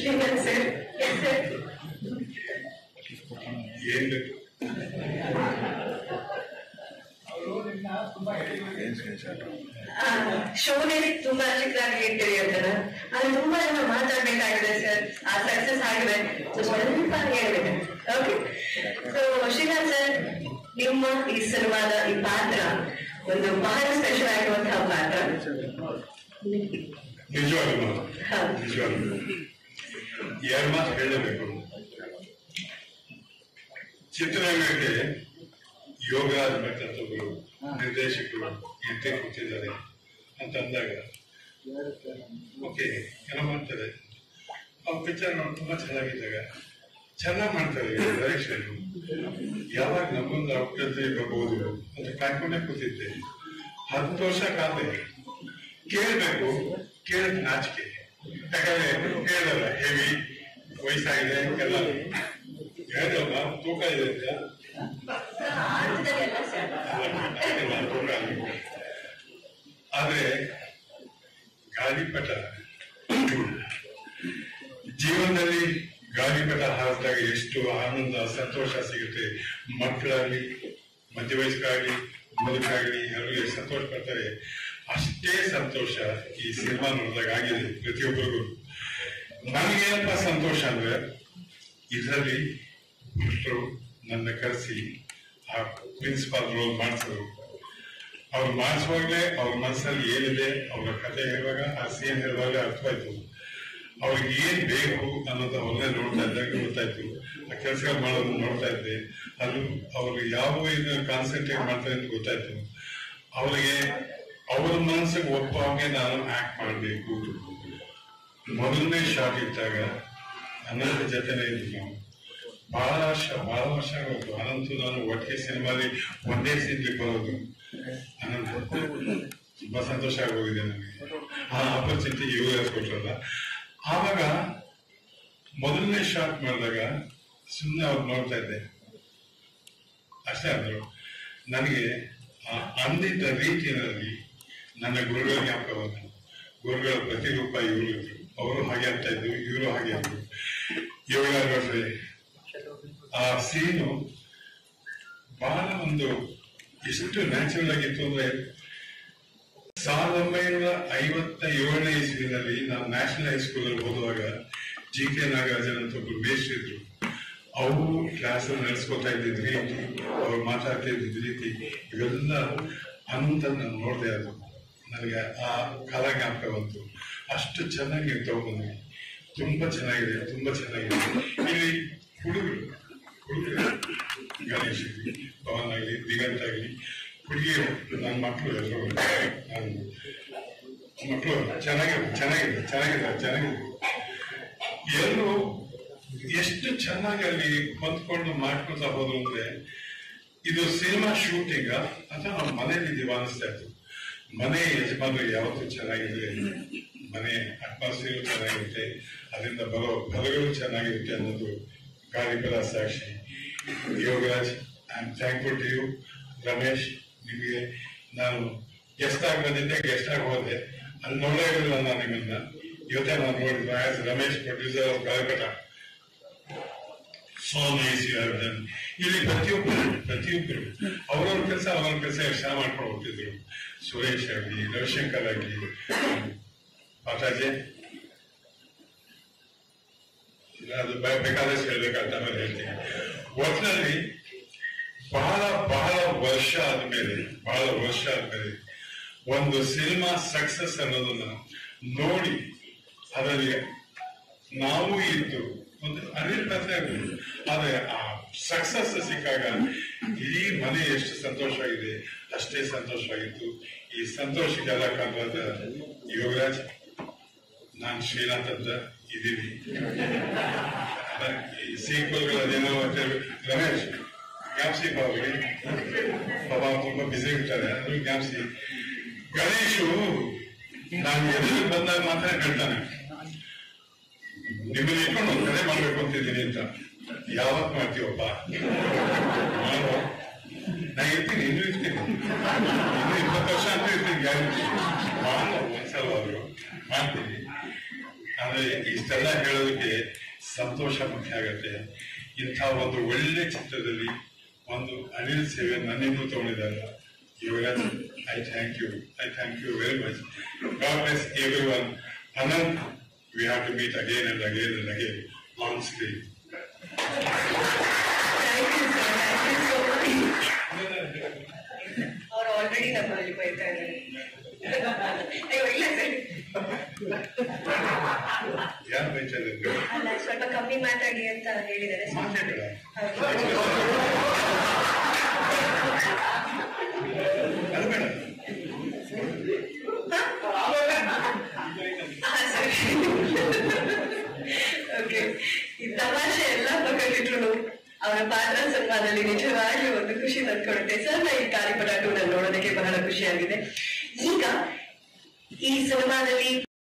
Shrimant sir yes sir ಏನ್ ಬೇಕು ಶೋನೇ ತುಂಬಾ ಚಿಕ್ಕದಾಗಿ ಇಟ್ಟಿರಿ ಅಂತ ಅದು ತುಂಬಾ ಜನ ಮಾತಾಡ್ಬೇಕಾಗಿದೆ ಸರ್ ಆ ಸಕ್ಸಸ್ ಆಗಿದೆ So, ಸ್ವಲ್ಪ ಹೇಳ್ಬೇಕು ಓಕೆ ಸೊ ಶ್ರೀನಾಥ್ ಸರ್ ನಿಮ್ಮ ಈ ಸಿನಿಮಾದ ಈ ಪಾತ್ರ ಒಂದು ಬಹಳ ಸ್ಪೆಷಲ್ ಆಗಿರುವಂತಹ ಪಾತ್ರ ನಿಜವಾಗ್ಲೂ ಮಾತು. ಹೌದು. ನಿಜವಾಗ್ಲೂ ಎರಡು ಮಾತು ಹೇಳಬೇಕು ಚಿತ್ರರಂಗಕ್ಕೆ ಯೋಗರಾಜ್ ಭಟ್ ಅಂತ ಒಬ್ರು ನಿರ್ದೇಶಕರು ಎಂಟೇ ಕೂತಿದ್ದಾರೆ ಅಂತ ಅಂದಾಗ ಓಕೆ ಏನೋ ಮಾಡ್ತಾರೆ ಅವ್ರ ಪಿಕ್ಚರ್ ನೋಡಿ ತುಂಬಾ ಚೆನ್ನಾಗಿದ್ದಾಗ ಚೆನ್ನಾಗಿ ಮಾಡ್ತಾರೆ ಡೈರೆಕ್ಷನ್ ಯಾವಾಗ ನಮ್ಮೊಂದು ಅವಕಾಶ ಬರ್ಬೋದು ಅಂತ ಕಾಯ್ಕೊಂಡೇ ಕೂತಿದ್ದೆ ಹತ್ತು ವರ್ಷ ಕಾದೆ ಕೇಳಬೇಕು ಕೇಳಕ್ ನಾಚಿಕೆ ಯಾಕಂದ್ರೆ ಕೇಳಲ್ಲ ಹೆವಿ ವಯಸ್ಸಾಗಿದೆ ಎಲ್ಲ ಹೇಳಲ್ಲ ತೂಕ ಇದೆ ಅಂತ ಅರ್ಥದಲ್ಲಿ ಅಲ್ಲ ಸರ್ ಇಲ್ಲ, ತೂಕ ಇಲ್ಲ. ಆದ್ರೆ ಗಾಳಿಪಟ ಜೀವನದಲ್ಲಿ ಗಾಳಿಪಟ ಹಾರಿದಾಗ ಎಷ್ಟು ಆನಂದ ಸಂತೋಷ ಸಿಗುತ್ತೆ ಮಕ್ಕಳಾಗ್ಲಿ ಮಧ್ಯವಯಸ್ಕರಾಗ್ಲಿ ಮುದುಕಾಗ್ಲಿ ಅವರಿಗೆ ಸಂತೋಷ ಪಡ್ತಾರೆ ಅಷ್ಟೇ ಸಂತೋಷ ಈ ಸಿನಿಮಾ ನೋಡಿದಾಗ ಆಗಿದೆ ಪ್ರತಿಯೊಬ್ಬರಿಗೂ ನನಗೇನಪ್ಪ ಸಂತೋಷ ಅಂದ್ರೆ ಇದರಲ್ಲಿ ಭಟ್ರು ನನ್ನ ಕರೆಸಿ ಆ ಪ್ರಿನ್ಸಿಪಾಲ್ ರೋಲ್ ಮಾಡಿಸಿದ್ರು ಅವ್ರು ಮಾಡಿಸುವಾಗಲೇ ಅವ್ರ ಮನಸ್ಸಲ್ಲಿ ಏನಿದೆ ಅವ್ರ ಕಥೆ ಹೇಳುವಾಗ ಆ ಸೀನ್ ಹೇಳುವಾಗ ಅರ್ಥವಾಯ್ತು ಅವ್ರಿಗೆ ಏನ್ ಬೇಕು ಅನ್ನೋದು ಅವ್ರನ್ನೇ ನೋಡ್ತಾ ಇದ್ದಾಗ ಗೊತ್ತಾಯ್ತು ಆ ಕೆಲಸ ಮಾಡೋದನ್ನ ನೋಡ್ತಾ ಇದ್ದೆ ಅದು ಅವ್ರು ಯಾವ ಇದು ಕಾನ್ಸಂಟ್ರೇಟ್ ಮಾಡ್ತಾರೆ ಅಂತ ಗೊತ್ತಾಯ್ತು ಅವರಿಗೆ ಅವ್ರ ಮನಸ್ಸಿಗೆ ಒಪ್ಪ ಹಾಗೆ ನಾನು ಆಕ್ಟ್ ಮಾಡಬೇಕು ಮೊದಲನೇ ಶಾಟ್ ಇದ್ದಾಗ ಅನಂತ ಜೊತೆನೇ ಇದ್ವಿ ನಾವು ಬಹಳ ವರ್ಷ ಬಹಳ ವರ್ಷ ಆಗೋದು ಅನಂತು ನಾನು ಒಟ್ಟಿಗೆ ಸಿನಿಮಾಲಿ ಒಂದೇ ಸೀನ್ಗೆ ಬರೋದು ಅನಂತ ತುಂಬಾ ಸಂತೋಷ ಆಗೋಗಿದೆ ನನಗೆ ಆ ಆಪರ್ಚುನಿಟಿ ಇವರು ಕೊಟ್ರಲ್ಲ ಆವಾಗ ಮೊದಲನೇ ಶಾಟ್ ಮಾಡಿದಾಗ ಸುಮ್ಮನೆ ಅವ್ರು ನೋಡ್ತಾ ಇದ್ದೆ ಅಷ್ಟೇ ಅಂದ್ರು ನನಗೆ ಆ ಅಂದಿದ್ದ ರೀತಿಯಲ್ಲಿ ನನ್ನ ಗುರುಗಳ ಜ್ಞಾಪಕ ಬಂತು ಗುರುಗಳ ಪ್ರತಿರೂಪ ಇವರು ಇದ್ರು ಅವರು ಹಾಗೆ ಅಂತ ಇದ್ರು ಇವರು ಹಾಗೆ ಅಂದ್ರು ಏಳಾರು ವರ್ಷ ಆ ಸೀನು ಬಹಳ ಒಂದು ಎಷ್ಟು ನ್ಯಾಚುರಲ್ ಆಗಿತ್ತು ಅಂದ್ರೆ ಸಾವಿರದ ಒಂಬೈನೂರ ಐವತ್ತ ಏಳನೇ ಇಸ್ವಿನಲ್ಲಿ ನಾನು ನ್ಯಾಷನಲ್ ಹೈಸ್ಕೂಲ್ ಅಲ್ಲಿ ಓದುವಾಗ ಜಿ ಕೆ ನಾಗರಾಜನ್ ಅಂತ ಒಬ್ರು ಮೇಷ್ಟ್ರು ಇದ್ರು ಅವರು ಕ್ಲಾಸ್ ನಡೆಸ್ಕೊತಾ ಇದ್ದಿದ್ ರೀತಿ ಅವ್ರು ಮಾತಾಡ್ತಾ ಇದ್ದಿದ್ ರೀತಿ ಇವೆಲ್ಲ ಅನಂತ ನಾನು ನೋಡಿದೆ ಅದು ನನಗೆ ಆ ಕಾಲ ಜ್ಞಾಪಕ ಬಂತು ಅಷ್ಟು ಚೆನ್ನಾಗಿ ತಗೊಂಡ್ಬಂದ್ವಿ ತುಂಬಾ ಚೆನ್ನಾಗಿದೆ ತುಂಬಾ ಚೆನ್ನಾಗಿದೆ ಇಲ್ಲಿ ಹುಡುಗರು ಹುಡುಗರು ಗಣೇಶ್ ಆಗ್ಲಿ, ಪವನ್ ಆಗಲಿ ದಿಗಂತ್ ಆಗಲಿ ಹುಡುಗಿ ನನ್ನ ಮಕ್ಕಳು ಎಲ್ಲರೂ ನಾನು ಮಕ್ಕಳು ಚೆನ್ನಾಗಿದೆ ಚೆನ್ನಾಗಿದೆ ಚೆನ್ನಾಗಿದೆ ಚೆನ್ನಾಗಿದೆ ಎಲ್ಲರೂ ಎಷ್ಟು ಚೆನ್ನಾಗಿ ಅಲ್ಲಿ ಹೊಂದ್ಕೊಂಡು ಮಾಡ್ಕೊತಾ ಹೋದ್ರು ಅಂದ್ರೆ ಇದು ಸಿನಿಮಾ ಶೂಟಿಂಗ್ ಅಥವಾ ನಾವು ಮನೇಲಿ ಇದೀವ ಅನಿಸ್ತಾ ಇತ್ತು ಮನೆ ಯಜಮಾನರು ಯಾವತ್ತೂ ಚೆನ್ನಾಗಿದೆ ಮನೆ ಅಟ್ಮಾಸ್ಫಿಯರ್ ಚೆನ್ನಾಗಿರುತ್ತೆ ಅದರಿಂದ ಬರೋ ಫಲಗಳು ಚೆನ್ನಾಗಿರುತ್ತೆ ಅನ್ನೋದು ಕಾರ್ಯಕರ ಸಾಕ್ಷಿ Yogaraj I am thankful to you Ramesh ನಿಮಗೆ ನಾನು ಗೆಸ್ಟ್ ಆಗಿ ಬಂದಿದ್ದೆ ಗೆಸ್ಟ್ ಆಗಿ ಹೋದೆ ಅಲ್ಲಿ ನೋಡೇ ಇರಲಿಲ್ಲ ನಾನು ನಿಮ್ಮನ್ನ ಇವತ್ತೇ ನಾನು ನೋಡಿದ್ದೆ ಆಸ್ ರಮೇಶ್ ಪ್ರೊಡ್ಯೂಸರ್ ಆಫ್ ಕಾರ್ಯಕಟ so nice you have done ಇಲ್ಲಿ ಪ್ರತಿಯೊಬ್ಬರು ಪ್ರತಿಯೊಬ್ಬರು ಅವ್ರವ್ರ ಕೆಲಸ ಅವ್ರವ್ರ ಕೆಲಸ ಯಶ ಮಾಡ್ಕೊಂಡು ಹೋಗ್ತಿದ್ರು ಸುರೇಶ್ ಆಗಲಿ ರವಿಶಂಕರ್ ಆಗಲಿ ಪಾಟಾಜೆ ಅದು ಬ- ಬೇಕಾದಷ್ಟು ಹೇಳ್ಬೇಕಂತ ಆಮೇಲೆ ಹೇಳ್ತೀನಿ ಒಟ್ಟಿನಲ್ಲಿ ಬಹಳ ಬಹಳ ವರ್ಷ ಆದ್ಮೇಲೆ ಬಹಳ ವರ್ಷ ಆದ್ಮೇಲೆ ಒಂದು ಸಿನಿಮಾ ಸಕ್ಸಸ್ ಅನ್ನೋದನ್ನ ನೋಡಿ ಅದರಲ್ಲಿ ನಾವು ಇದ್ದು ಒಂದು ಅನಿಲ್ ಕಥೆ ಆಗ್ಬೋದು ಆದ್ರೆ ಆ ಸಕ್ಸಸ್ ಸಿಕ್ಕಾಗ ಇಡೀ ಮನೆ ಎಷ್ಟು ಸಂತೋಷವಾಗಿದೆ ಅಷ್ಟೇ ಸಂತೋಷವಾಗಿತ್ತು ಈ ಸಂತೋಷಕ್ಕೆಲ್ಲ ಕಾರಣವಾದ ಯೋಗರಾಜ್ ನಾನ್ ಶ್ರೀನಾಥ್ ಅಂತ ಇದ್ದೀನಿ ಈ ಸೀಕ್ವಲ್ಗಳೇನೋ ರಮೇಶ್ ಜ್ಞಾಪಿಸಿ ಬಾಬಿ ಪಾಪ ಅವ್ರು ತುಂಬಾ ಬಿಸಿ ಇರ್ತಾರೆ ಅದು ಜ್ಞಾಪಿಸಿ ಗಣೇಶು ನಾನು ಎದುರು ಬಂದಾಗ ಮಾತ್ರ ಹೇಳ್ತಾನೆ ನಿಮ್ಮನ್ನ ಇಟ್ಕೊಂಡು ಒಂದು ಕಡೆ ಮಾಡ್ಬೇಕು ಅಂತಿದ್ದೀನಿ ಅಂತ ಯಾವತ್ ಮಾಡ್ತೀವಪ್ಪ ಮಾಡೋ ನಾ ಇರ್ತೀನಿ ಇನ್ನೂ ಇರ್ತೀನಿ ಇನ್ನು ಇಪ್ಪತ್ತು ವರ್ಷ ಅಂತ ಇರ್ತೀನಿ ಗ್ಯಾರಂಟಿ ಮಾಡೋ ಒಂದ್ಸಲ ಆದ್ರು ಮಾಡ್ತೀನಿ ಆದ್ರೆ ಇಷ್ಟೆಲ್ಲ ಹೇಳೋದಕ್ಕೆ ಸಂತೋಷ ಮುಖ್ಯ ಆಗತ್ತೆ ಇಂಥ ಒಂದು ಒಳ್ಳೆ ಚಿತ್ರದಲ್ಲಿ ಒಂದು ಅನಿಲ್ ಸೇವೆ ನನ್ನಿಂದ ತಗೊಂಡಿದ್ದಾರೆ Yuvaraj I thank you I thank you very much God bless everyone Ananth we have to meet again and again and again on screen thank you sir thank you so much ಅವ್ರು ಆಲ್ರೆಡಿ ನಮ್ಮಲ್ಲಿ ಬೈತಾ ಇದ್ದಾರೆ ಅಯ್ಯೋ ಇಲ್ಲ sir ಯಾರು ಬೈತಾ ಇದ್ದಾರೆ ಅಲ್ಲ ಸ್ವಲ್ಪ ಕಮ್ಮಿ ಮಾತಾಡಿ ಅಂತ ಹೇಳಿದ್ದಾರೆ ಸರ್. ಮಾತಾಡಲ್ಲ ಹೌದು. ಅದು ಬೇಡ ಓಕೆ ಈ ತಮಾಷೆ ಎಲ್ಲ ಪಕ್ಕಕ್ಕಿಟ್ರು ಅವರ ಪಾತ್ರ ಸಿನಿಮಾದಲ್ಲಿ ನಿಜವಾಗಿಯೂ ಒಂದು ಖುಷಿ ತಂದ್ಕೊಡುತ್ತೆ ಸರ್ ಈ ಕಾರ್ಯಪಟ ನೋಡೋದಕ್ಕೆ ಬಹಳ ಖುಷಿಯಾಗಿದೆ ಈಗ ಈ ಸಿನಿಮಾದಲ್ಲಿ